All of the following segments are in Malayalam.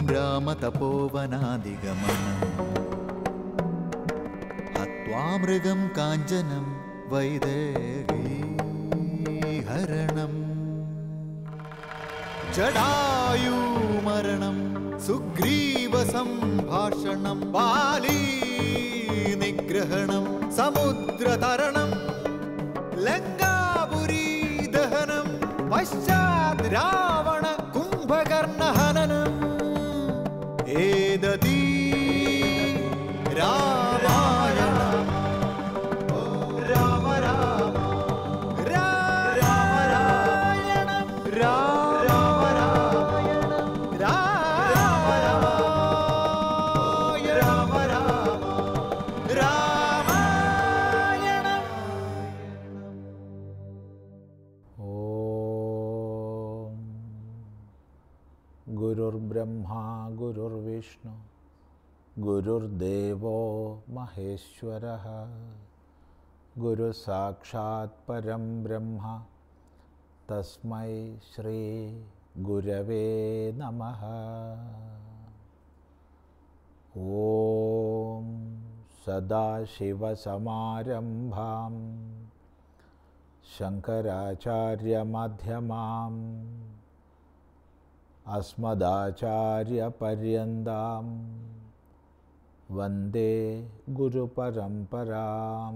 രാമതപോവനാദിഗമനം ഹത്വാ മൃഗം കാഞ്ചനം വൈദേഹീഹരണം ജടായൂമരണം സുഗ്രീവസംഭാഷണം ബാലീ നിഗ്രഹണം സമുദ്രതരണം ലങ്കാപുരീ ദഹനം പശ്ചാത് രാവണ കുംഭകർണഹനനം ഏതീ രാമായണ ഓ രാമ രാമ രാമായണം രാമ രാമായണം രാമ രാമ രാമ രാമായണം ഓം ഗുരുർബ്രഹ്മാ ഗുരുർവിഷ്ണു ഗുരുർദേവോ മഹേശ്വര ഗുരു സാക്ഷാത് പരം ബ്രഹ്മ തസ്മൈ ശ്രീ ഗുരവേ നമ ഓം സദാശിവസമാരംഭാം ശങ്കരാചാര്യമധ്യമാം അസ്മദാചാര്യപര്യന്താം വന്ദേ ഗുരുപരമ്പരാം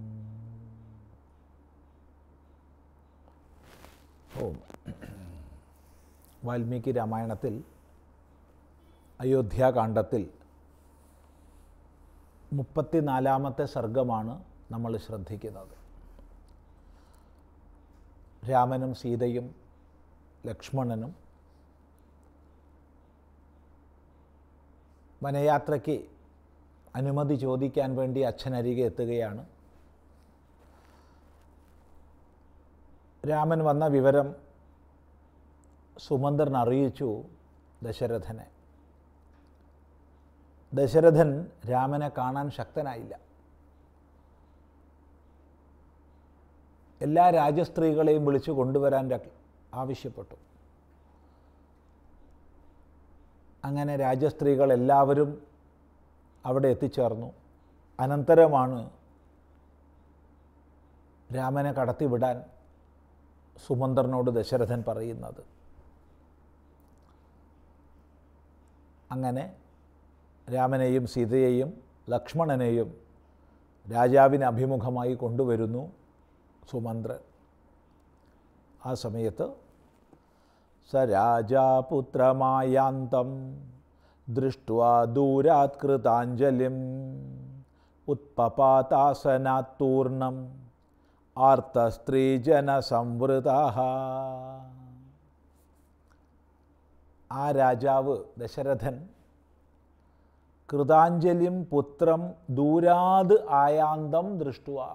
ഓം വാൽമീകി രാമായണത്തിൽ അയോധ്യാകാന്ഡത്തിൽ മുപ്പത്തിനാലാമത്തെ സർഗമാണ് നമ്മൾ ശ്രദ്ധിക്കുന്നത് രാമനും സീതയും ലക്ഷ്മണനും വനയാത്രയ്ക്ക് അനുമതി ചോദിക്കാൻ വേണ്ടി അച്ഛനരികെ എത്തുകയാണ് രാമൻ വന്ന വിവരം സുമന്ത്രൻ അറിയിച്ചു ദശരഥനെ ദശരഥൻ രാമനെ കാണാൻ ശക്തനായില്ല എല്ലാ രാജസ്ത്രീകളെയും വിളിച്ചു കൊണ്ടുവരാൻ ര- ആവശ്യപ്പെട്ടു അങ്ങനെ രാജസ്ത്രീകൾ എല്ലാവരും അവിടെ എത്തിച്ചേർന്നു അനന്തരമാണ് രാമനെ കടത്തിവിടാൻ സുമന്ത്രനോട് ദശരഥൻ പറയുന്നത് അങ്ങനെ രാമനെയും സീതയെയും ലക്ഷ്മണനെയും രാജാവിന് അഭിമുഖമായി കൊണ്ടുവരുന്നു സുമന്ത്രൻ ആ സമയത്ത് സ രാജാപുത്രമായാന്തം ദൃഷ്ട്വാ ദൂരാത് കൃതാഞ്ജലിം ഉത്പപാതാസനാത്തൂർണം ആർത്തസ്ത്രീജനസംവൃത ആ രാജാവ് ദശരഥൻ കൃതാഞ്ജലിം പുത്രം ദൂരാത് ആയാന്തം ദൃഷ്ടുവ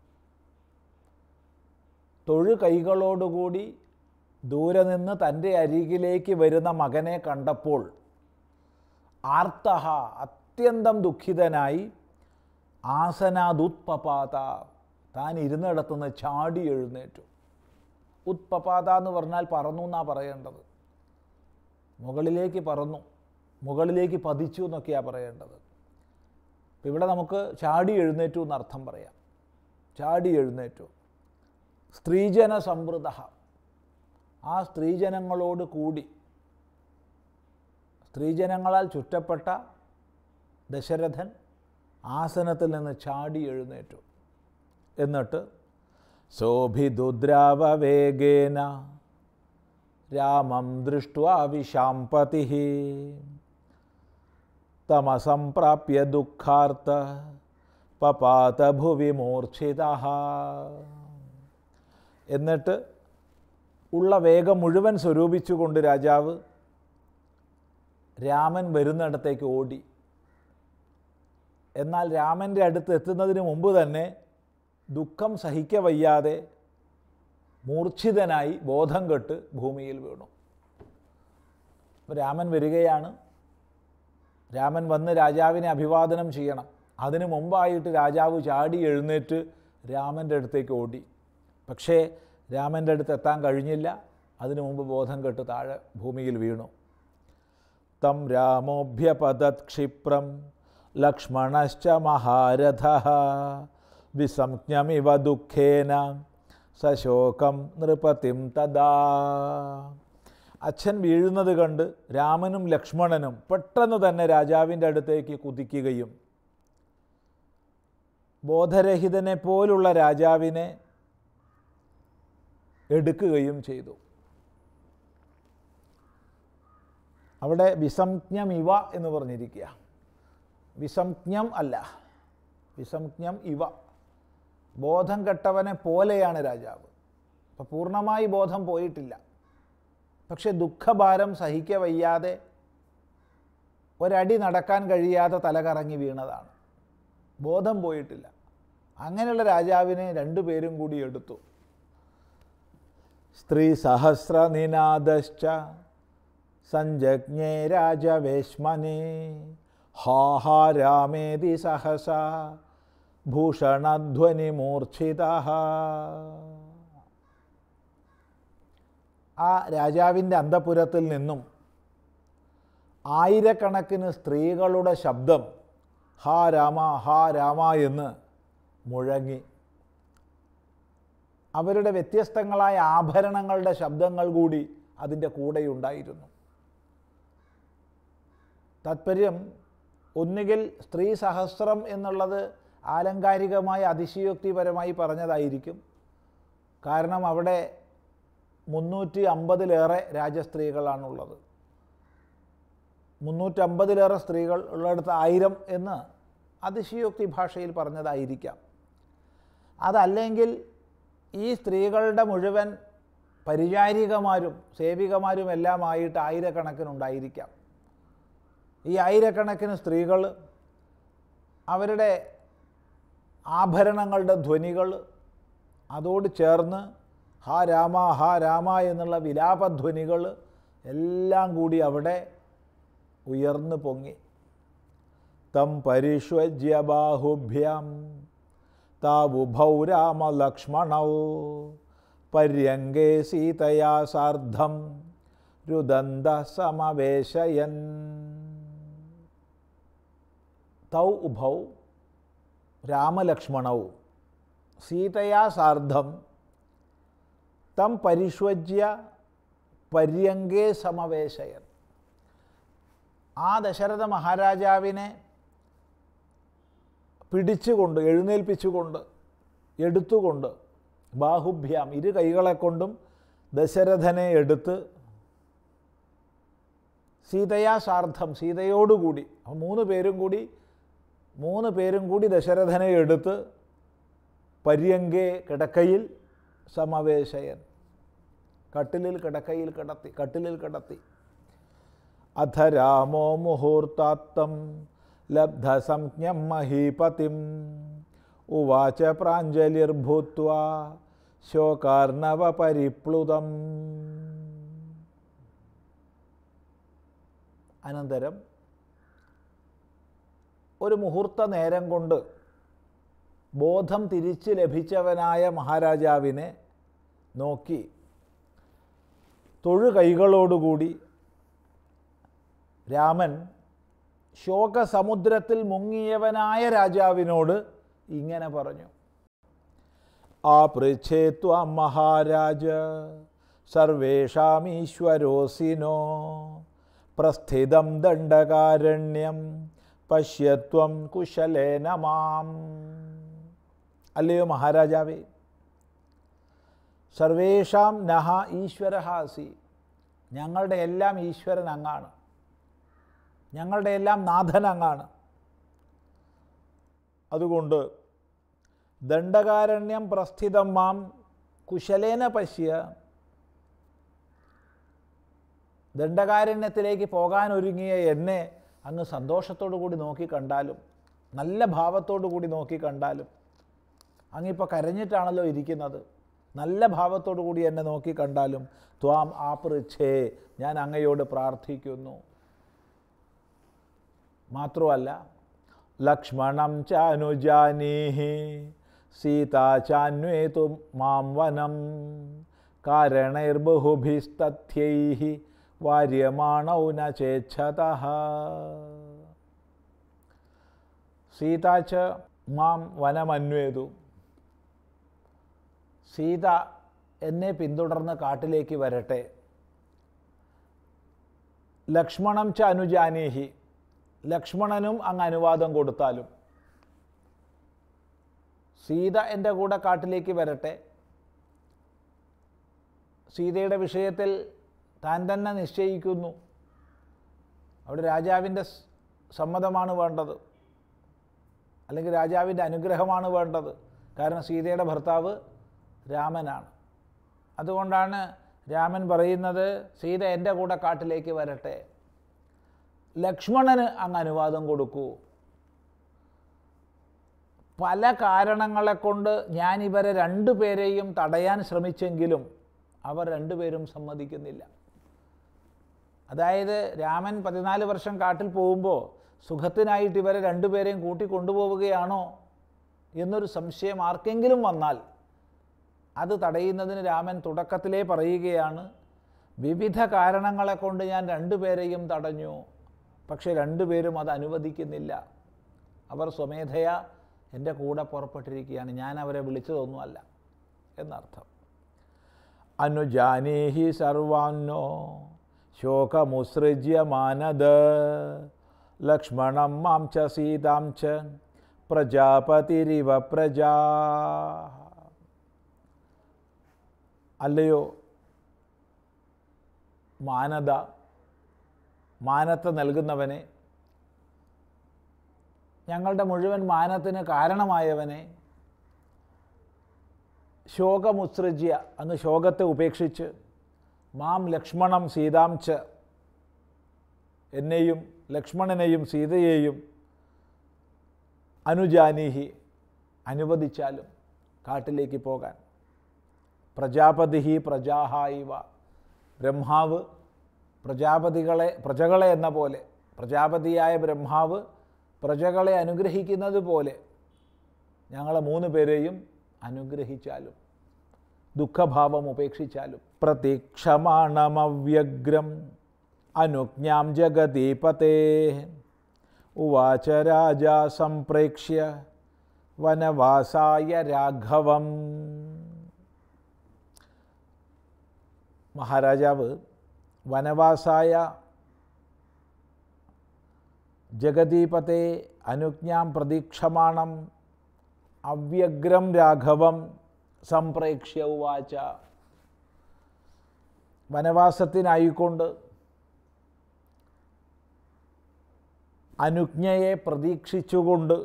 തൊഴു കൈകളോടുകൂടി ദൂരെ നിന്ന് തൻ്റെ അരികിലേക്ക് വരുന്ന മകനെ കണ്ടപ്പോൾ ആർത്തഹ അത്യന്തം ദുഃഖിതനായി ആസനാദുത്പപാത താൻ ഇരുന്നിടത്തുനിന്ന് ചാടി എഴുന്നേറ്റു ഉത്പപാത എന്ന് പറഞ്ഞാൽ പറന്നു എന്നാണ് പറയേണ്ടത് മുകളിലേക്ക് പറന്നു മുകളിലേക്ക് പതിച്ചു എന്നൊക്കെയാണ് പറയേണ്ടത് അപ്പം ഇവിടെ നമുക്ക് ചാടി എഴുന്നേറ്റു എന്നർത്ഥം പറയാം ചാടി എഴുന്നേറ്റു സ്ത്രീജന സമൃദ്ധ ആ സ്ത്രീജനങ്ങളോട് കൂടി സ്ത്രീജനങ്ങളാൽ ചുറ്റപ്പെട്ട ദശരഥൻ ആസനത്തിൽ നിന്ന് ചാടി എഴുന്നേറ്റു എന്നിട്ട് ശോഭിദുദ്രാവവേഗേന രാമം ദൃഷ്ട്വാ വിശാംപതി തമസംപ്രാപ്യ ദുഃഖാർത്ത പപാത ഭുവി മൂർച്ഛിത എന്നിട്ട് ഉള്ള വേഗം മുഴുവൻ സ്വരൂപിച്ചുകൊണ്ട് രാജാവ് രാമൻ വരുന്നിടത്തേക്ക് ഓടി എന്നാൽ രാമൻ്റെ അടുത്ത് എത്തുന്നതിന് മുമ്പ് തന്നെ ദുഃഖം സഹിക്കവയ്യാതെ മൂർച്ഛിതനായി ബോധം കെട്ട് ഭൂമിയിൽ വീണു അപ്പോൾ രാമൻ വരികയാണ് രാമൻ വന്ന് രാജാവിനെ അഭിവാദനം ചെയ്യണം അതിനു മുമ്പായിട്ട് രാജാവ് ചാടി എഴുന്നേറ്റ് രാമൻ്റെ അടുത്തേക്ക് ഓടി പക്ഷേ രാമൻ്റെ അടുത്ത് എത്താൻ കഴിഞ്ഞില്ല അതിനു മുമ്പ് ബോധം കെട്ട് താഴെ ഭൂമിയിൽ വീണു തം രാമോഭ്യപതത് ക്ഷിപ്രം ലക്ഷ്മണശ്ച മഹാരഥ വിസംജ്ഞമിവ ദുഃഖേന സശോകം നൃപതിം തദാ അച്ഛൻ വീഴുന്നത് കണ്ട് രാമനും ലക്ഷ്മണനും പെട്ടെന്ന് തന്നെ രാജാവിൻ്റെ അടുത്തേക്ക് കുതിക്കുകയും ബോധരഹിതനെ പോലുള്ള രാജാവിനെ എടുക്കുകയും ചെയ്തു അവിടെ വിസംജ്ഞം ഇവ എന്ന് പറഞ്ഞിരിക്കുക വിസംജ്ഞം അല്ല വിസംജ്ഞം ഇവ ബോധം കെട്ടവനെ പോലെയാണ് രാജാവ് അപ്പം പൂർണ്ണമായി ബോധം പോയിട്ടില്ല പക്ഷെ ദുഃഖഭാരം സഹിക്ക വയ്യാതെ ഒരടി നടക്കാൻ കഴിയാതെ തലകറങ്ങി വീണതാണ് ബോധം പോയിട്ടില്ല അങ്ങനെയുള്ള രാജാവിനെ രണ്ടുപേരും കൂടി എടുത്തു സ്ത്രീ സഹസ്രനിനാദശ്ച സഞ്ജജ്ഞേ രാജവേശ്മനെ ഹാഹാ രാമേതി സഹസ ഭൂഷണധ്വനി മൂർച്ഛിത ആ രാജാവിൻ്റെ അന്തപുരത്തിൽ നിന്നും ആയിരക്കണക്കിന് സ്ത്രീകളുടെ ശബ്ദം ഹാ രാമ ഹാ രാമ എന്ന് മുഴങ്ങി അവരുടെ വ്യത്യസ്തങ്ങളായ ആഭരണങ്ങളുടെ ശബ്ദങ്ങൾ കൂടി അതിൻ്റെ കൂടെയുണ്ടായിരുന്നു താത്പര്യം ഒന്നുകിൽ സ്ത്രീ സഹസ്രം എന്നുള്ളത് ആലങ്കാരികമായി അതിശയോക്തിപരമായി പറഞ്ഞതായിരിക്കും കാരണം അവിടെ മുന്നൂറ്റി അമ്പതിലേറെ രാജസ്ത്രീകളാണുള്ളത് മുന്നൂറ്റമ്പതിലേറെ സ്ത്രീകൾ ഉള്ളിടത്ത് ആയിരം എന്ന് അതിശയോക്തി ഭാഷയിൽ പറഞ്ഞതായിരിക്കാം അതല്ലെങ്കിൽ ഈ സ്ത്രീകളുടെ മുഴുവൻ പരിചാരികമാരും സേവികമാരും എല്ലാമായിട്ട് ആയിരക്കണക്കിനുണ്ടായിരിക്കാം ഈ ആയിരക്കണക്കിന് സ്ത്രീകൾ അവരുടെ ആഭരണങ്ങളുടെ ധ്വനികൾ അതോട് ചേർന്ന് ഹാ രാമ ഹാ രാമ എന്നുള്ള വിലാപധ്വനികൾ എല്ലാം കൂടി അവിടെ ഉയർന്നു പൊങ്ങി തം പരിഷ്വജ്യ ബാഹുഭ്യാം താവുഭൗ രാമലക്ഷ്മണൗ പര്യങ്കേ സീതയാ സാർദ്ധം രുദന്ത സമവേശയൻ തൗ ഉഭൗ രാമലക്ഷ്മണൗ സീതയാ സാർദ്ധം തം പരിഷ്വജ്യ പര്യങ്കേ സമവേശയൻ ആ ദശരഥ മഹാരാജാവിനെ പിടിച്ചുകൊണ്ട് എഴുന്നേൽപ്പിച്ചുകൊണ്ട് എടുത്തുകൊണ്ട് ബാഹുഭ്യാം ഇരു കൈകളെ കൊണ്ടും ദശരഥനെ എടുത്ത് സീതയാ സാർദ്ധം സീതയോടുകൂടി അപ്പോൾ മൂന്ന് പേരും കൂടി മൂന്ന് പേരും കൂടി ദശരഥനെ എടുത്ത് പര്യങ്കേ കിടക്കയിൽ സമവേശയൻ കട്ടിലിൽ കിടക്കയിൽ കിടത്തി കട്ടിലിൽ കിടത്തി അഥ രാമോ മുഹൂർത്താത്തം ലബ്ധസംജ്ഞം മഹീപതിം ഉവാച പ്രാഞ്ജലിർഭൂത്വ ശോകാർണവ പരിപ്ലുതം അനന്തരം ഒരു മുഹൂർത്ത നേരം കൊണ്ട് ബോധം തിരിച്ച് ലഭിച്ചവനായ മഹാരാജാവിനെ നോക്കി തൊഴു കൈകളോടുകൂടി രാമൻ ശോകസമുദ്രത്തിൽ മുങ്ങിയവനായ രാജാവിനോട് ഇങ്ങനെ പറഞ്ഞു ആ പൃച്ഛേത്വം മഹാരാജ സർവേഷാമീശ്വരോസിനോ പ്രസ്ഥിതം ദണ്ഡകാരണ്യം പശ്യത്വം കുശലേന മാം അല്ലയോ മഹാരാജാവേ സർവേഷാം നഹ ഈശ്വര അസി ഞങ്ങളുടെ എല്ലാം ഈശ്വരൻ അങ്ങാണ് ഞങ്ങളുടെ എല്ലാം നാഥൻ അങ്ങാണ് അതുകൊണ്ട് ദണ്ഡകാരണ്യം പ്രസ്ഥിതം മാം കുശലേന പശ്യ ദണ്ഡകാരണ്യത്തിലേക്ക് പോകാൻ ഒരുങ്ങിയ എന്നെ അങ്ങ് സന്തോഷത്തോടു കൂടി നോക്കി കണ്ടാലും നല്ല ഭാവത്തോടു കൂടി നോക്കി കണ്ടാലും അങ്ങിപ്പോൾ കരഞ്ഞിട്ടാണല്ലോ ഇരിക്കുന്നത് നല്ല ഭാവത്തോടു കൂടി എന്നെ നോക്കി കണ്ടാലും ത്വാം ആപൃച്ഛേ ഞാൻ അങ്ങയോട് പ്രാർത്ഥിക്കുന്നു മാത്രമല്ല ലക്ഷ്മണം ചാനുജാനീഹി സീതാ ചാന്വേതു മാം വനം കാരണൈർബഹുഭിസ്തഥ്യൈ വാര്യമാണൗ ന ചേച്ഛത സീതാച്ച മാം വനമന്വേതു സീത എന്നെ പിന്തുടർന്ന് കാട്ടിലേക്ക് വരട്ടെ ലക്ഷ്മണം ച അനുജാനീഹി ലക്ഷ്മണനും അങ്ങ് അനുവാദം കൊടുത്താലും സീത എൻ്റെ കൂടെ കാട്ടിലേക്ക് വരട്ടെ സീതയുടെ വിഷയത്തിൽ താൻ തന്നെ നിശ്ചയിക്കുന്നു അവിടെ രാജാവിൻ്റെ സ് സമ്മതമാണ് വേണ്ടത് അല്ലെങ്കിൽ രാജാവിൻ്റെ അനുഗ്രഹമാണ് വേണ്ടത് കാരണം സീതയുടെ ഭർത്താവ് രാമനാണ് അതുകൊണ്ടാണ് രാമൻ പറയുന്നത് സീത എൻ്റെ കൂടെ കാട്ടിലേക്ക് വരട്ടെ ലക്ഷ്മണന് അങ്ങ് അനുവാദം കൊടുക്കൂ പല കാരണങ്ങളെ കൊണ്ട് ഞാൻ ഇവരെ രണ്ടുപേരെയും തടയാൻ ശ്രമിച്ചെങ്കിലും അവർ രണ്ടുപേരും സമ്മതിക്കുന്നില്ല അതായത് രാമൻ പതിനാല് വർഷം കാട്ടിൽ പോകുമ്പോൾ സുഖത്തിനായിട്ട് ഇവരെ രണ്ടുപേരെയും കൂട്ടി കൊണ്ടുപോവുകയാണോ എന്നൊരു സംശയം ആർക്കെങ്കിലും വന്നാൽ അത് തടയുന്നതിന് രാമൻ തുടക്കത്തിലേ പറയുകയാണ് വിവിധ കാരണങ്ങളെ കൊണ്ട് ഞാൻ രണ്ടുപേരെയും തടഞ്ഞു പക്ഷെ രണ്ടുപേരും അത് അനുവദിക്കുന്നില്ല അവർ സ്വമേധയാ എൻ്റെ കൂടെ പുറപ്പെട്ടിരിക്കുകയാണ് ഞാൻ അവരെ വിളിച്ചതൊന്നുമല്ല എന്നർത്ഥം അനുജാനീഹി സർവാന്നോ ശോകമുസൃജ്യ മാനദ ലക്ഷ്മണം മാം ച സീതാം ച പ്രജാപതിരിവ പ്രജാ അല്ലയോ മാനത മാനത്ത് നൽകുന്നവനെ ഞങ്ങളുടെ മുഴുവൻ മാനത്തിന് കാരണമായവനെ ശോകമുത്സൃജ്യ അങ്ങ് ശോകത്തെ ഉപേക്ഷിച്ച് മാം ലക്ഷ്മണം സീതാം ച എന്നെയും ലക്ഷ്മണനെയും സീതയെയും അനുജാനീഹി അനുവദിച്ചാലും കാട്ടിലേക്ക് പോകാൻ പ്രജാപതി പ്രജാഹ ഇവ ബ്രഹ്മാവ് പ്രജാപതികളെ പ്രജകളെ എന്ന പോലെ പ്രജാപതിയായ ബ്രഹ്മാവ് പ്രജകളെ അനുഗ്രഹിക്കുന്നത് പോലെ ഞങ്ങളെ മൂന്ന് പേരെയും അനുഗ്രഹിച്ചാലും ദുഃഖഭാവം ഉപേക്ഷിച്ചാലും പ്രതീക്ഷമാണമവ്യഗ്രം അനുജ്ഞാം ജഗദീപതേ ഉവാച രാജ സംപ്രേക്ഷ്യ വനവാസായ രാഘവം മഹാരാജാവ് വനവാസായ ജഗദീപത്തെ അനുജ്ഞാം പ്രതീക്ഷമാണം അവ്യഗ്രം രാഘവം സംപ്രേക്ഷ്യ ഉവാച വനവാസത്തിനായിക്കൊണ്ട് അനുജ്ഞയെ പ്രതീക്ഷിച്ചുകൊണ്ട്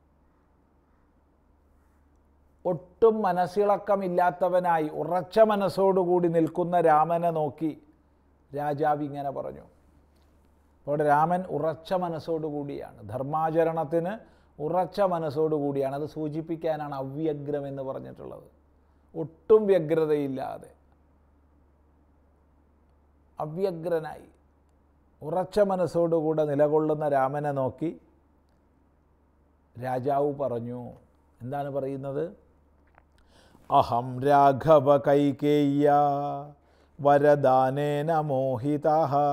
ഒട്ടും മനസ്സിളക്കമില്ലാത്തവനായി ഉറച്ച മനസ്സോടുകൂടി നിൽക്കുന്ന രാമനെ നോക്കി രാജാവ് ഇങ്ങനെ പറഞ്ഞു അവിടെ രാമൻ ഉറച്ച മനസ്സോടുകൂടിയാണ് ധർമാചരണത്തിന് ഉറച്ച മനസ്സോടുകൂടിയാണ് അത് സൂചിപ്പിക്കാനാണ് അവ്യഗ്രം എന്ന് പറഞ്ഞിട്ടുള്ളത് ഒട്ടും വ്യഗ്രതയില്ലാതെ അവ്യഗ്രനായി ഉറച്ച മനസ്സോടുകൂടെ നിലകൊള്ളുന്ന രാമനെ നോക്കി രാജാവ് പറഞ്ഞു എന്താണ് പറയുന്നത് അഹം രാഘവ കൈകേയ്യ വരദാനേന മോഹിത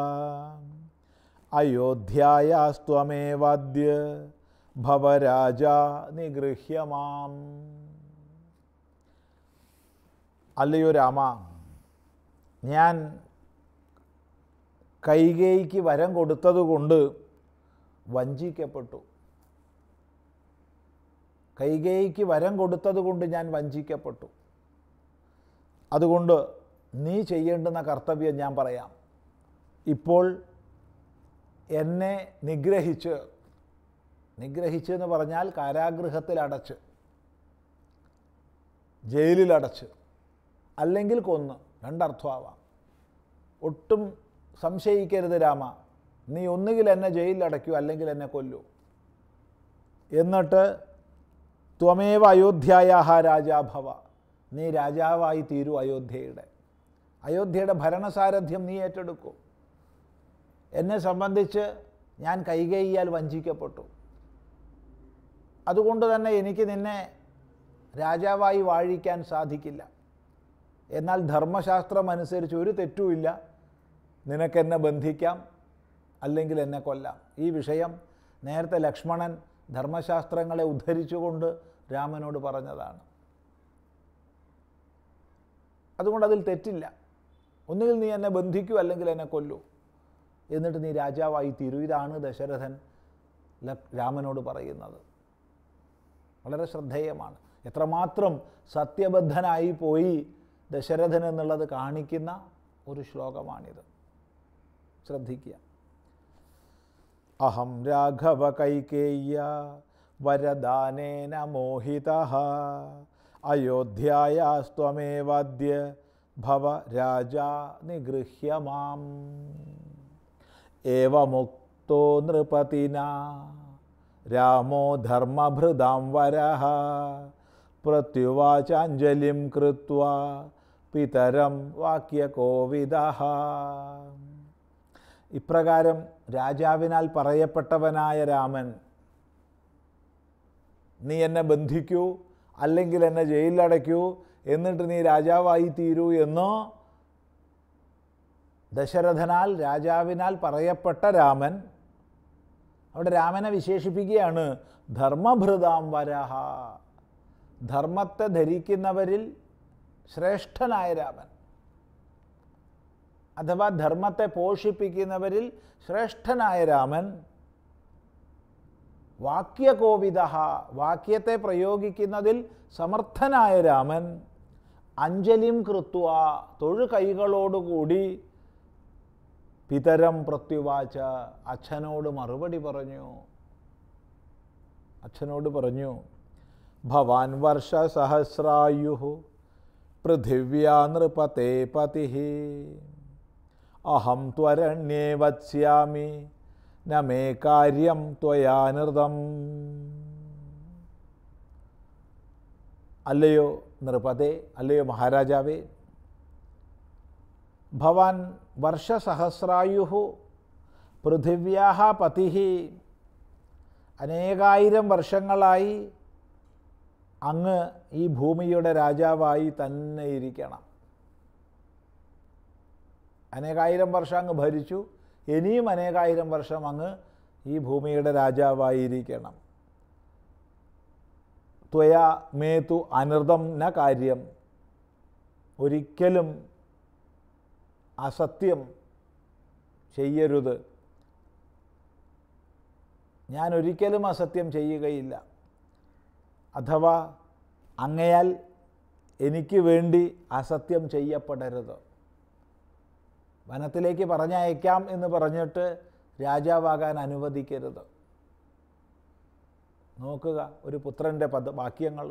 അയോധ്യായാസ്ത്വമേവാദ്യ ഭവരാജ നിഗൃഹ്യമാം അല്ലയോ രാമ ഞാൻ കൈകേയിക്ക് വരം കൊടുത്തതുകൊണ്ട് വഞ്ചിക്കപ്പെട്ടു കൈകേയിക്ക് വരം കൊടുത്തതുകൊണ്ട് ഞാൻ വഞ്ചിക്കപ്പെട്ടു അതുകൊണ്ട് നീ ചെയ്യേണ്ടുന്ന കർത്തവ്യം ഞാൻ പറയാം ഇപ്പോൾ എന്നെ നിഗ്രഹിച്ച് നിഗ്രഹിച്ച് എന്ന് പറഞ്ഞാൽ കാരാഗൃഹത്തിലടച്ച് ജയിലിലടച്ച് അല്ലെങ്കിൽ കൊന്ന് രണ്ടർത്ഥമാവാം ഒട്ടും സംശയിക്കരുത് രാമ നീ ഒന്നുകിൽ എന്നെ ജയിലിലടയ്ക്കൂ അല്ലെങ്കിൽ എന്നെ കൊല്ലൂ എന്നിട്ട് ത്വമേവ അയോധ്യായാഹ രാജാഭവ നീ രാജാവായി തീരൂ അയോധ്യയുടെ അയോധ്യയുടെ ഭരണസാരഥ്യം നീ ഏറ്റെടുക്കൂ എന്നെ സംബന്ധിച്ച് ഞാൻ കൈകൈയാൽ വഞ്ചിക്കപ്പെട്ടു അതുകൊണ്ട് തന്നെ എനിക്ക് നിന്നെ രാജാവായി വാഴിക്കാൻ സാധിക്കില്ല എന്നാൽ ധർമ്മശാസ്ത്രം അനുസരിച്ച് ഒരു തെറ്റുമില്ല നിനക്കെന്നെ ബന്ധിക്കാം അല്ലെങ്കിൽ എന്നെ കൊല്ലാം ഈ വിഷയം നേരത്തെ ലക്ഷ്മണൻ ധർമ്മശാസ്ത്രങ്ങളെ ഉദ്ധരിച്ചുകൊണ്ട് രാമനോട് പറഞ്ഞതാണ് അതുകൊണ്ട് അതിൽ തെറ്റില്ല ഒന്നുകിൽ നീ എന്നെ ബന്ധിക്കൂ അല്ലെങ്കിൽ എന്നെ കൊല്ലൂ എന്നിട്ട് നീ രാജാവായി തീരൂ ഇതാണ് ദശരഥൻ ലക്- രാമനോട് പറയുന്നത് വളരെ ശ്രദ്ധേയമാണ് എത്രമാത്രം സത്യബദ്ധനായി പോയി ദശരഥൻ എന്നുള്ളത് കാണിക്കുന്ന ഒരു ശ്ലോകമാണിത് ശ്രദ്ധിക്കുക അഹം രാഘവ കൈകേയ്യ വരദാനേന മോഹിത അയോധ്യായാസ്ത്വമേവാദ്യ ഭവ രാജ നിഗൃഹ്യ മാം ഏവമുക്തോ നൃപതിന രാമോ ധർമ്മഭൃതാം വരഃ പ്രത്യുവാചാഞ്ജലിം കൃത്വാ പിതരം വാക്യകോവിദഃ ഇപ്രകാരം രാജാവിനാൽ പറയപ്പെട്ടവനായ രാമൻ നീ എന്നെ ബന്ധിക്കൂ അല്ലെങ്കിൽ എന്നെ ജയിലിലടയ്ക്കൂ എന്നിട്ട് നീ രാജാവായി തീരൂ എന്നോ ദശരഥനാൽ രാജാവിനാൽ പറയപ്പെട്ട രാമൻ അവിടെ രാമനെ വിശേഷിപ്പിക്കുകയാണ് ധർമ്മഭൃതാം വരഹ ധർമ്മത്തെ ധരിക്കുന്നവരിൽ ശ്രേഷ്ഠനായ രാമൻ അഥവാ ധർമ്മത്തെ പോഷിപ്പിക്കുന്നവരിൽ ശ്രേഷ്ഠനായ രാമൻ വാക്യകോവിത വാക്യത്തെ പ്രയോഗിക്കുന്നതിൽ സമർത്ഥനായ രാമൻ അഞ്ജലിം കൃത്വ തൊഴു കൈകളോടുകൂടി പിതരം പ്രത്യുവാച അച്ഛനോട് മറുപടി പറഞ്ഞു അച്ഛനോട് പറഞ്ഞു ഭവാൻ വർഷസഹസ്രായു പൃഥിവ്യാ നൃപത്തെ പതി അഹം ത്വരണ്യേ വത്സ്യാമി ന മേ കാര്യം ത്വയാനൃതം അല്ലയോ നൃപതേ അല്ലയോ മഹാരാജാവേ ഭവാൻ വർഷസഹസ്രായു പൃഥിവ്യാ പതി അനേകായിരം വർഷങ്ങളായി അങ്ങ് ഈ ഭൂമിയുടെ രാജാവായി തന്നെ ഇരിക്കണം അനേകായിരം വർഷം അങ്ങ് ഭരിച്ചു ഇനിയും അനേകായിരം വർഷം അങ്ങ് ഈ ഭൂമിയുടെ രാജാവായിരിക്കണം ത്വയാ മേതു അനൃതം ന കാര്യം ഒരിക്കലും അസത്യം ചെയ്യരുത് ഞാൻ ഒരിക്കലും അസത്യം ചെയ്യുകയില്ല അഥവാ അങ്ങയാൽ എനിക്ക് വേണ്ടി അസത്യം ചെയ്യപ്പെടരുത് വനത്തിലേക്ക് പറഞ്ഞയക്കാം എന്ന് പറഞ്ഞിട്ട് രാജാവാകാൻ അനുവദിക്കരുത് നോക്കുക ഒരു പുത്രൻ്റെ പദ വാക്യങ്ങൾ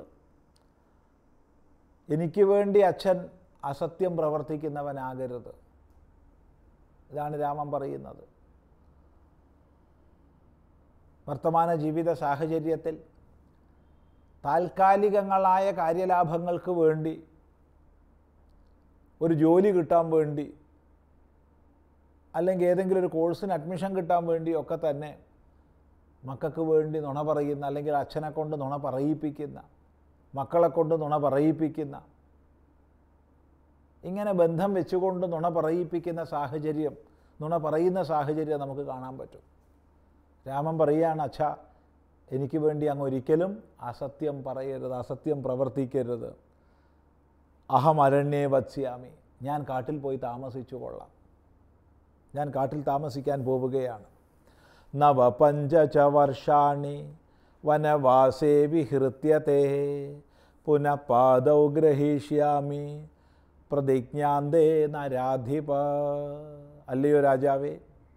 എനിക്ക് വേണ്ടി അച്ഛൻ അസത്യം പ്രവർത്തിക്കുന്നവനാകരുത് ഇതാണ് രാമൻ പറയുന്നത് വർത്തമാന ജീവിത സാഹചര്യത്തിൽ താൽക്കാലികങ്ങളായ കാര്യലാഭങ്ങൾക്ക് വേണ്ടി ഒരു ജോലി കിട്ടാൻ വേണ്ടി അല്ലെങ്കിൽ ഏതെങ്കിലും ഒരു കോഴ്സിന് അഡ്മിഷൻ കിട്ടാൻ വേണ്ടി ഒക്കെ തന്നെ മക്കൾക്ക് വേണ്ടി നുണ പറയുന്ന അല്ലെങ്കിൽ അച്ഛനെ കൊണ്ട് നുണ പറയിപ്പിക്കുന്ന മക്കളെ കൊണ്ട് നുണ പറയിപ്പിക്കുന്ന ഇങ്ങനെ ബന്ധം വെച്ചുകൊണ്ട് നുണ പറയിപ്പിക്കുന്ന സാഹചര്യം നുണ പറയുന്ന സാഹചര്യം നമുക്ക് കാണാൻ പറ്റും രാമൻ പറയുകയാണ് അച്ഛ എനിക്ക് വേണ്ടി അങ്ങ് ഒരിക്കലും അസത്യം പറയരുത് അസത്യം പ്രവർത്തിക്കരുത് അഹം അരണ്യേ വത്സ്യാമി ഞാൻ കാട്ടിൽ പോയി താമസിച്ചു കൊള്ളാം ഞാൻ കാട്ടിൽ താമസിക്കാൻ പോവുകയാണ് നവ പഞ്ചച വർഷാണി വനവാസേ വിഹൃത്യത്തെ പുനഃ പാദൗ ഗ്രഹീഷ്യാമി പ്രതിജ്ഞാന്തേ നരാധിപ അല്ലയോ രാജാവേ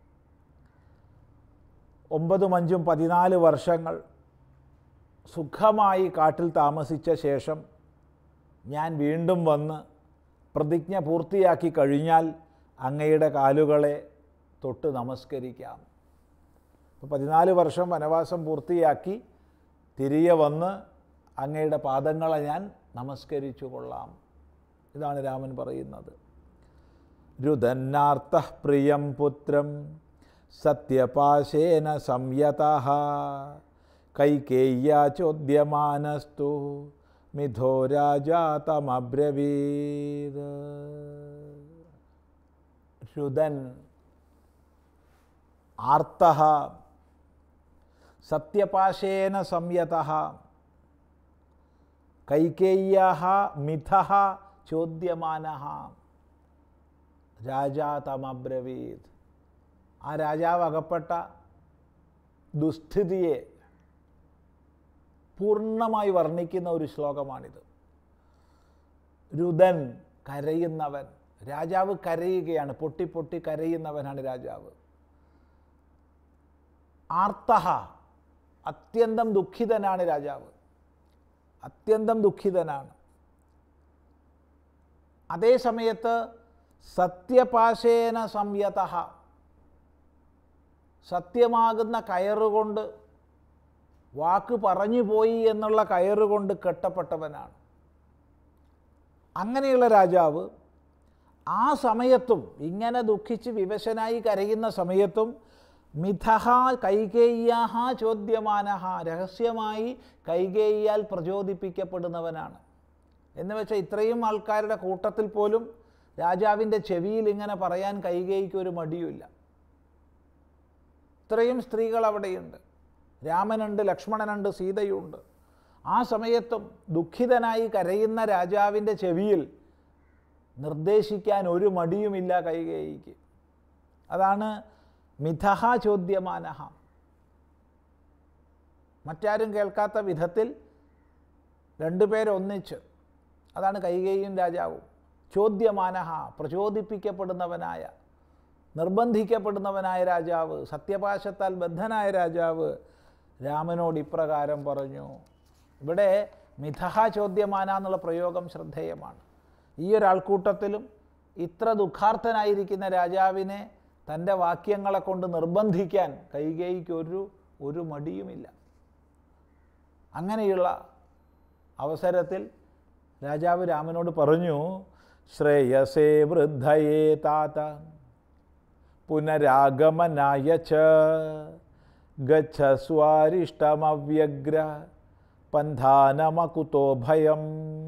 ഒമ്പതും അഞ്ചും പതിനാല് വർഷങ്ങൾ സുഖമായി കാട്ടിൽ താമസിച്ച ശേഷം ഞാൻ വീണ്ടും വന്ന് പ്രതിജ്ഞ പൂർത്തിയാക്കി കഴിഞ്ഞാൽ അങ്ങയുടെ കാലുകളെ തൊട്ട് നമസ്കരിക്കാം അപ്പോൾ പതിനാല് വർഷം വനവാസം പൂർത്തിയാക്കി തിരികെ വന്ന് അങ്ങയുടെ പാദങ്ങളെ ഞാൻ നമസ്കരിച്ചു കൊള്ളാം ഇതാണ് രാമൻ പറയുന്നത് രുദന്നാർത്ഥ പ്രിയം പുത്രം സത്യപാശേന സംയത കൈകേയ്യ ചോദ്യമാനസ്തു മിഥോ രാജാതമബ്രവീത് രുദൻ ആർത്ത സത്യപാശേന സംയത കൈകേയ്യ മിഥ ചോദ്യമാന രാജാ തമബ്രവീത് ആ രാജാവ് അകപ്പെട്ട ദുസ്ഥിതിയെ പൂർണ്ണമായി വർണ്ണിക്കുന്ന ഒരു ശ്ലോകമാണിത് രുദൻ കരയുന്നവൻ രാജാവ് കരയുകയാണ് പൊട്ടി പൊട്ടി കരയുന്നവനാണ് രാജാവ് ആർത്തഹ അത്യന്തം ദുഃഖിതനാണ് രാജാവ് അത്യന്തം ദുഃഖിതനാണ് അതേ സമയത്ത് സത്യപാശേന സംയത സത്യമാകുന്ന കയറുകൊണ്ട് വാക്ക് പറഞ്ഞു പോയി എന്നുള്ള കയറുകൊണ്ട് കെട്ടപ്പെട്ടവനാണ് അങ്ങനെയുള്ള രാജാവ് ആ സമയത്തും ഇങ്ങനെ ദുഃഖിച്ച് വിവശനായി കരയുന്ന സമയത്തും മിഥഹ കൈകേയ്യാഹ ചോദ്യമാനഹ രഹസ്യമായി കൈകേയ്യാൽ പ്രചോദിപ്പിക്കപ്പെടുന്നവനാണ് എന്ന് വെച്ചാൽ ഇത്രയും ആൾക്കാരുടെ കൂട്ടത്തിൽ പോലും രാജാവിൻ്റെ ചെവിയിൽ ഇങ്ങനെ പറയാൻ കൈകേയിക്ക് ഒരു മടിയുമില്ല ഇത്രയും സ്ത്രീകൾ അവിടെയുണ്ട് രാമനുണ്ട് ലക്ഷ്മണനുണ്ട് സീതയുണ്ട് ആ സമയത്തും ദുഃഖിതനായി കരയുന്ന രാജാവിൻ്റെ ചെവിയിൽ നിർദ്ദേശിക്കാൻ ഒരു മടിയുമില്ല കൈകേയിക്ക് അതാണ് മിഥഹ ചോദ്യമാനഹ മറ്റാരും കേൾക്കാത്ത വിധത്തിൽ രണ്ടുപേരൊന്നിച്ച് അതാണ് കൈകേയും രാജാവും ചോദ്യമാനഹ പ്രചോദിപ്പിക്കപ്പെടുന്നവനായ നിർബന്ധിക്കപ്പെടുന്നവനായ രാജാവ് സത്യപാശത്താൽ ബദ്ധനായ രാജാവ് രാമനോട് ഇപ്രകാരം പറഞ്ഞു ഇവിടെ മിഥഹ ചോദ്യമാന എന്നുള്ള പ്രയോഗം ശ്രദ്ധേയമാണ് ഈ ഒരു ആൾക്കൂട്ടത്തിലും ഇത്ര ദുഃഖാർത്ഥനായിരിക്കുന്ന രാജാവിനെ തൻ്റെ വാക്യങ്ങളെ കൊണ്ട് നിർബന്ധിക്കാൻ കൈകേയിക്ക് ഒരു ഒരു മടിയുമില്ല അങ്ങനെയുള്ള അവസരത്തിൽ രാജാവ് രാമനോട് പറഞ്ഞു ശ്രേയസേ വൃദ്ധയേ താത പുനരാഗമനായ ച ഗച്ഛ സ്വാരിഷ്ടമവ്യഗ്ര പന്ഥാനമകുതോ ഭയം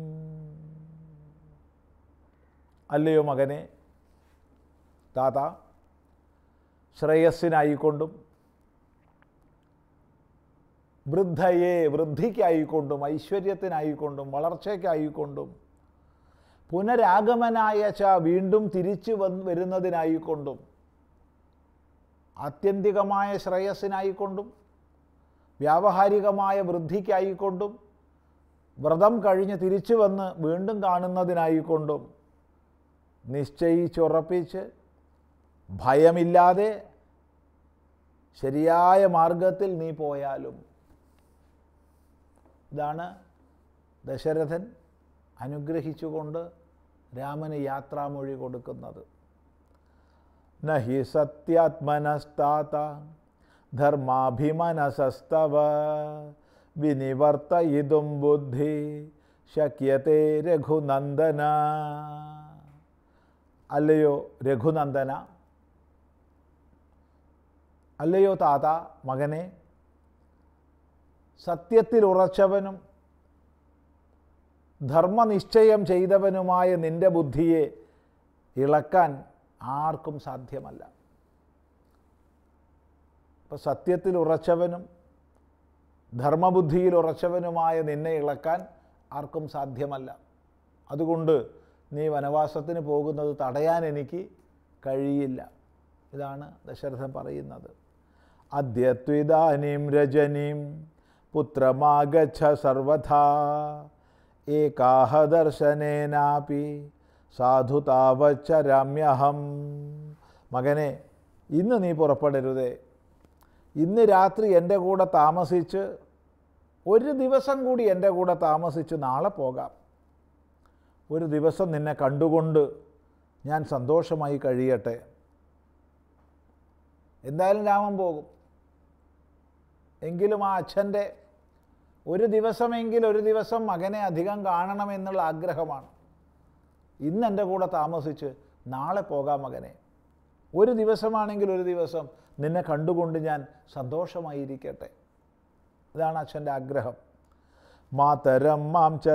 അല്ലയോ മകനെ താത ശ്രേയസ്സിനായിക്കൊണ്ടും വൃദ്ധയെ വൃദ്ധിക്കായിക്കൊണ്ടും ഐശ്വര്യത്തിനായിക്കൊണ്ടും വളർച്ചയ്ക്കായിക്കൊണ്ടും പുനരാഗമനായ ച വീണ്ടും തിരിച്ചു വന്ന് വരുന്നതിനായിക്കൊണ്ടും ആത്യന്തികമായ ശ്രേയസ്സിനായിക്കൊണ്ടും വ്യാവഹാരികമായ വൃദ്ധിക്കായിക്കൊണ്ടും വ്രതം കഴിഞ്ഞ് തിരിച്ചു വന്ന് വീണ്ടും കാണുന്നതിനായിക്കൊണ്ടും നിശ്ചയിച്ചുറപ്പിച്ച് ഭയമില്ലാതെ ശരിയായ മാർഗത്തിൽ നീ പോയാലും ഇതാണ് ദശരഥൻ അനുഗ്രഹിച്ചുകൊണ്ട് രാമന് യാത്രാമൊഴി കൊടുക്കുന്നത് നഹി സത്യാത്മനസ്താത ധർമാഭിമനസസ്തവ വിനിവർത്തയിതും ബുദ്ധി ശക്യത്തെ രഘുനന്ദന അല്ലയോ രഘുനന്ദന അല്ലയോ താത മകനെ സത്യത്തിൽ ഉറച്ചവനും ധർമ്മനിശ്ചയം ചെയ്തവനുമായ നിന്റെ ബുദ്ധിയെ ഇളക്കാൻ ആർക്കും സാധ്യമല്ല ഇപ്പം സത്യത്തിൽ ഉറച്ചവനും ധർമ്മബുദ്ധിയിൽ ഉറച്ചവനുമായ നിന്നെ ഇളക്കാൻ ആർക്കും സാധ്യമല്ല അതുകൊണ്ട് നീ വനവാസത്തിന് പോകുന്നത് തടയാൻ എനിക്ക് കഴിയില്ല ഇതാണ് ദശരഥൻ പറയുന്നത് അദ്യത്വിദാനീം രജനീം പുത്രമാഗച്ഛ സർവഥാ ഏകാഹ ദർശനേനാപി സാധു താവച്ചരാമ്യഹം മകനെ ഇന്ന് നീ പുറപ്പെടരുതേ ഇന്ന് രാത്രി എൻ്റെ കൂടെ താമസിച്ച് ഒരു ദിവസം കൂടി എൻ്റെ കൂടെ താമസിച്ച് നാളെ പോകാം ഒരു ദിവസം നിന്നെ കണ്ടുകൊണ്ട് ഞാൻ സന്തോഷമായി കഴിയട്ടെ എന്തായാലും രാമൻ പോകും എങ്കിലും ആ അച്ഛൻ്റെ ഒരു ദിവസമെങ്കിൽ ഒരു ദിവസം മകനെ അധികം കാണണമെന്നുള്ള ആഗ്രഹമാണ് ഇന്ന് എൻ്റെ കൂടെ താമസിച്ച് നാളെ പോകാം മകനെ ഒരു ദിവസമാണെങ്കിൽ ഒരു ദിവസം നിന്നെ കണ്ടുകൊണ്ട് ഞാൻ സന്തോഷമായിരിക്കട്ടെ ഇതാണ് അച്ഛൻ്റെ ആഗ്രഹം മാതരം മാം ച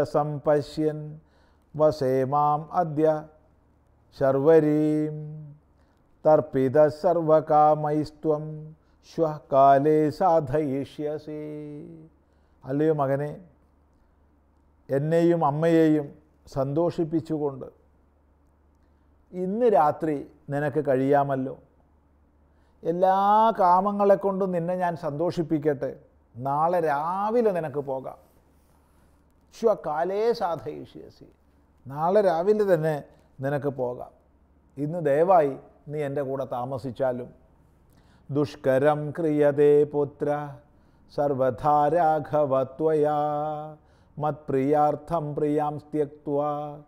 സംപശ്യൻ വസേ മാം അദ്യ ശർവരീം തർപ്പിത സർവകാമൈസ്ത്വം ശ്വകാലേ സാധയിഷ്യസി അല്ലയോ മകനെ എന്നെയും അമ്മയെയും സന്തോഷിപ്പിച്ചുകൊണ്ട് ഇന്ന് രാത്രി നിനക്ക് കഴിയാമല്ലോ എല്ലാ കാമങ്ങളെ കൊണ്ടും നിന്നെ ഞാൻ സന്തോഷിപ്പിക്കട്ടെ നാളെ രാവിലെ നിനക്ക് പോകാം ശ്വകാലേ സാധയിഷ്യസി നാളെ രാവിലെ തന്നെ നിനക്ക് പോകാം ഇന്ന് ദയവായി നീ എൻ്റെ കൂടെ താമസിച്ചാലും ദുഷ്കരം ക്രിയതേ പുത്ര സർവധാ രാഘവത്വയാ മത്പ്രിയാർത്ഥം പ്രിയാം സ്ത്യക്വ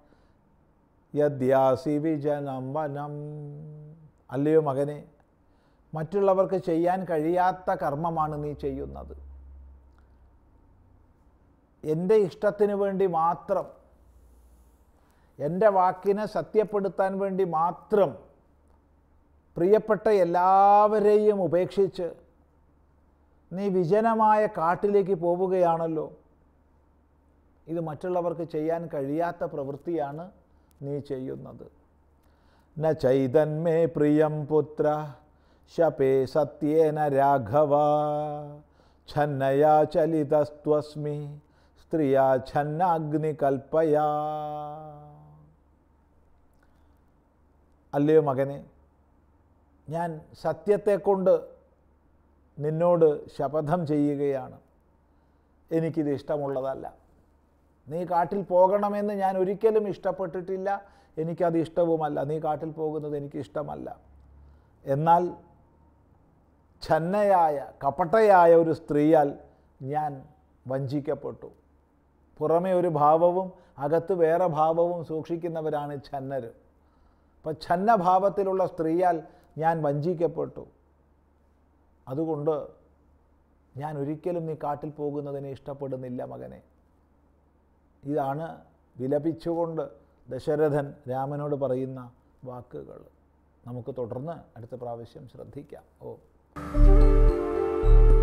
യദ്യാസി വിജനം വനം അല്ലയോ മകനെ മറ്റുള്ളവർക്ക് ചെയ്യാൻ കഴിയാത്ത കർമ്മമാണ് നീ ചെയ്യുന്നത് എൻ്റെ ഇഷ്ടത്തിന് വേണ്ടി മാത്രം എൻ്റെ വാക്കിനെ സത്യപ്പെടുത്താൻ വേണ്ടി മാത്രം പ്രിയപ്പെട്ട എല്ലാവരെയും ഉപേക്ഷിച്ച് നീ വിജനമായ കാട്ടിലേക്ക് പോവുകയാണല്ലോ ഇത് മറ്റുള്ളവർക്ക് ചെയ്യാൻ കഴിയാത്ത പ്രവൃത്തിയാണ് നീ ചെയ്യുന്നത് ന ചൈതന്മേ പ്രിയം പുത്ര ശപേ സത്യേന രാഘവ ഛന്നയാ ചലിതസ്ത്വസ്മി സ്ത്രീയാ ഛന്നാഗ്നി കൽപ്പയാ അല്ലയോ മകനെ ഞാൻ സത്യത്തെ കൊണ്ട് നിന്നോട് ശപഥം ചെയ്യുകയാണ് എനിക്കിത് ഇഷ്ടമുള്ളതല്ല നീ കാട്ടിൽ പോകണമെന്ന് ഞാൻ ഒരിക്കലും ഇഷ്ടപ്പെട്ടിട്ടില്ല എനിക്കത് ഇഷ്ടവുമല്ല നീ കാട്ടിൽ പോകുന്നത് എനിക്ക് ഇഷ്ടമല്ല എന്നാൽ ഛന്നയായ കപട്ടയായ ഒരു സ്ത്രീയാൽ ഞാൻ വഞ്ചിക്കപ്പെട്ടു പുറമേ ഒരു ഭാവവും അകത്ത് വേറെ ഭാവവും സൂക്ഷിക്കുന്നവരാണ് ഛന്നർ അപ്പം ഛന്നഭാവത്തിലുള്ള സ്ത്രീയാൽ ഞാൻ വഞ്ചിക്കപ്പെട്ടു അതുകൊണ്ട് ഞാൻ ഒരിക്കലും നീ കാട്ടിൽ പോകുന്നതിനെ ഇഷ്ടപ്പെടുന്നില്ല മകനെ ഇതാണ് വിലപിച്ചുകൊണ്ട് ദശരഥൻ രാമനോട് പറയുന്ന വാക്കുകൾ നമുക്ക് തുടർന്ന് അടുത്ത പ്രാവശ്യം ശ്രദ്ധിക്കാം ഓ